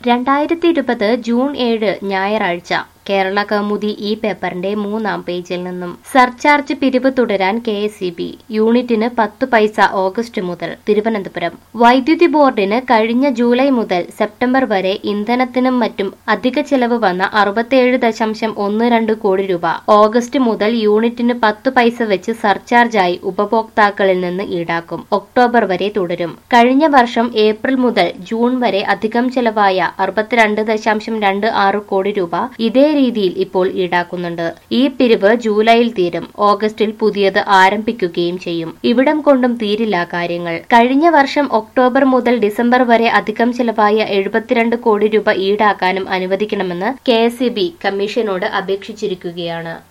രണ്ടായിരത്തി ഇരുപത് ജൂൺ ഏഴ് ഞായറാഴ്ച കേരള കൗമുദി ഈ പേപ്പറിന്റെ മൂന്നാം പേജിൽ നിന്നും സർചാർജ് പിരിവ് തുടരാൻ കെ എസ് ഇ ബി യൂണിറ്റിന് പത്ത് പൈസ ഓഗസ്റ്റ് മുതൽ തിരുവനന്തപുരം വൈദ്യുതി ബോർഡിന് കഴിഞ്ഞ ജൂലൈ മുതൽ സെപ്റ്റംബർ വരെ ഇന്ധനത്തിനും മറ്റും അധിക ചെലവ് വന്ന അറുപത്തിയേഴ് ദശാംശം ഒന്ന് രണ്ട് കോടി രൂപ ഓഗസ്റ്റ് മുതൽ യൂണിറ്റിന് പത്ത് പൈസ വെച്ച് സർചാർജായി ഉപഭോക്താക്കളിൽ നിന്ന് ഈടാക്കും ഒക്ടോബർ വരെ തുടരും കഴിഞ്ഞ വർഷം ഏപ്രിൽ മുതൽ ജൂൺ വരെ അധികം ചെലവായ അറുപത്തിരണ്ട് ദശാംശം രണ്ട് ആറ് കോടി രൂപ ഇതേ രീതിയിൽ ഇപ്പോൾ ഈടാക്കുന്നുണ്ട് ഈ പിരിവ് ജൂലൈയിൽ തീരും ഓഗസ്റ്റിൽ പുതിയത് ആരംഭിക്കുകയും ചെയ്യും ഇവിടം കൊണ്ടും തീരില്ല കാര്യങ്ങൾ കഴിഞ്ഞ വർഷം ഒക്ടോബർ മുതൽ ഡിസംബർ വരെ അധികം ചെലവായ എഴുപത്തിരണ്ട് കോടി രൂപ ഈടാക്കാനും അനുവദിക്കണമെന്ന് കെ കമ്മീഷനോട് അപേക്ഷിച്ചിരിക്കുകയാണ്